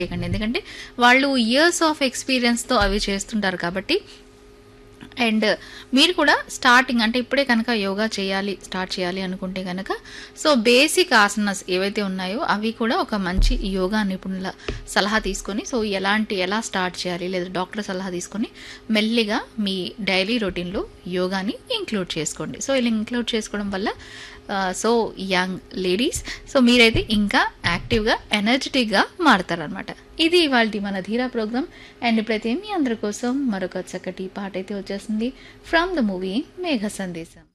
చేయకండి ఎందుకంటే వాళ్ళు ఇయర్స్ ఆఫ్ ఎక్స్పీరియన్స్తో అవి చేస్తుంటారు కాబట్టి అండ్ మీరు కూడా స్టార్టింగ్ అంటే ఇప్పుడే కనుక యోగా చేయాలి స్టార్ట్ చేయాలి అనుకుంటే కనుక సో బేసిక్ ఆసనాస్ ఏవైతే ఉన్నాయో అవి కూడా ఒక మంచి యోగా నిపుణుల సలహా తీసుకొని సో ఎలాంటి ఎలా స్టార్ట్ చేయాలి లేదా డాక్టర్ సలహా తీసుకొని మెల్లిగా మీ డైలీ రొటీన్లో యోగాని ఇంక్లూడ్ చేసుకోండి సో ఇలా ఇంక్లూడ్ చేసుకోవడం వల్ల సో యంగ్ లేడీస్ సో మీరైతే ఇంకా యాక్టివ్గా ఎనర్జెటిక్గా మారుతారనమాట ఇది ఇవాళ మన ధీరా ప్రోగ్రామ్ అండ్ ఇప్పుడైతే మీ అందరి కోసం మరొక చక్కటి పాట అయితే వచ్చేస్తుంది ఫ్రమ్ ద మూవీ మేఘ సందేశం